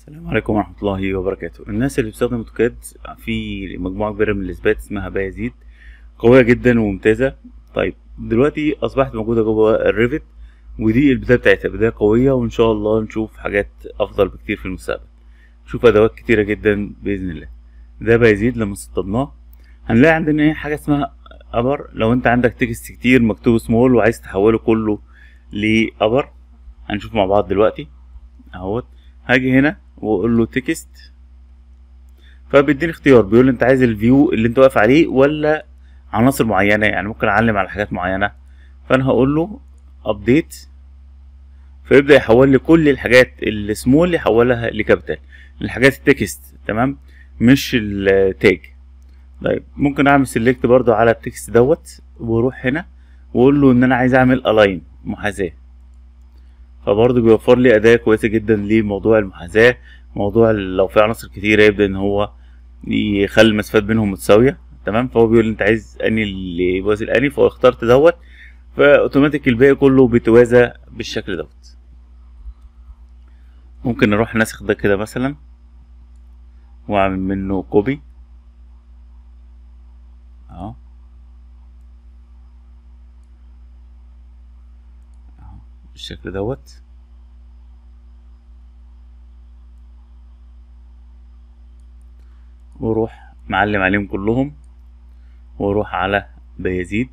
السلام عليكم ورحمة الله وبركاته الناس اللي بتستخدم اوتوكاد في مجموعة كبيرة من الإثبات اسمها بايزيد قوية جدا وممتازة طيب دلوقتي أصبحت موجودة جوه الريفت ودي البداية بتاعتها بداية قوية وإن شاء الله نشوف حاجات أفضل بكتير في المستقبل نشوف أدوات كتيرة جدا بإذن الله ده بايزيد لما سطبناه هنلاقي عندنا ايه حاجة اسمها أبر لو أنت عندك تكست كتير مكتوب سمول وعايز تحوله كله لأبر هنشوف مع بعض دلوقتي اهوت هاجي هنا واقول له تكست فبيديني اختيار بيقول لي انت عايز الفيو اللي انت واقف عليه ولا عناصر معينه يعني ممكن اعلم على حاجات معينه فانا هقول له ابديت فيبدا يحول لي كل الحاجات السمول يحولها لكابيتال الحاجات التكست تمام مش التاج طيب ممكن اعمل سيلكت برضو على التكست دوت واروح هنا واقول له ان انا عايز اعمل الاين محاذاه فبرضه بيوفر لي اداة كويسة جدا لموضوع المحاذاة موضوع لو في عناصر كتيرة يبدأ ان هو يخلي المسافات بينهم متساوية تمام فهو بيقول لي انت عايز اني اللي يوازي الاني فهو اخترت دوت فاوتوماتيك الباقي كله بيتوازى بالشكل دوت ممكن نروح ناسخ ده كده مثلا واعمل منه كوبي اهو بالشكل دوت واروح معلم عليهم كلهم واروح على بيزيد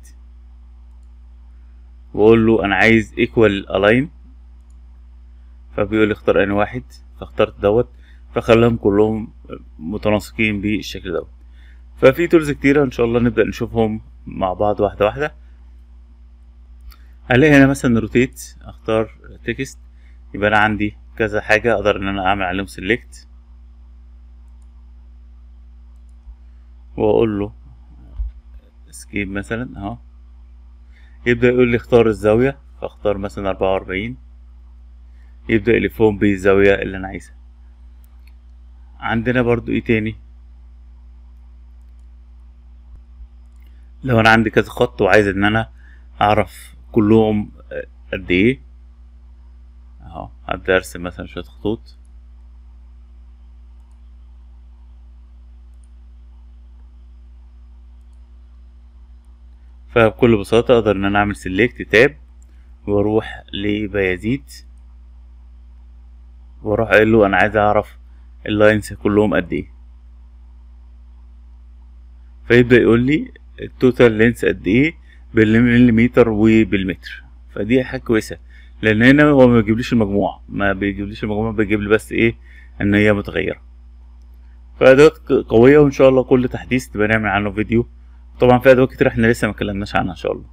واقول له انا عايز ايكوال الاين فبيقول لي اختار اني واحد فاخترت دوت فخلاهم كلهم متناسقين بالشكل دوت ففي تولز كتيرة ان شاء الله نبدأ نشوفهم مع بعض واحدة واحدة هلاقي هنا مثلا روتيت اختار تكست يبقى انا عندي كذا حاجة اقدر ان انا اعمل عليهم سيلكت واقول له اسكيب مثلا اهو يبدأ يقول لي اختار الزاوية فاختار مثلا اربعة واربعين يبدأ يلفهم بالزاوية اللي انا عايزها عندنا برضو ايه تاني لو انا عندي كذا خط وعايز ان انا اعرف كلهم قد ايه اهو هبدأ ارسم مثلا شوية خطوط فبكل بساطة اقدر ان انا اعمل سيلكت تاب واروح لبيازيد واروح قايل له انا عايز اعرف اللاينز كلهم قد ايه فيبدأ يقول لي التوتال لينس قد ايه بالمليمتر وبالمتر فدي حاجه كويسه لان هنا هو ما بيجيبليش المجموع ما بيجيبليش المجموع بيجيب لي بس ايه ان هي متغيره فادوات قويه وان شاء الله كل تحديث تبقى نعمل عنه فيديو طبعا في ادوات كتير احنا لسه ما اتكلمناش عنها ان شاء الله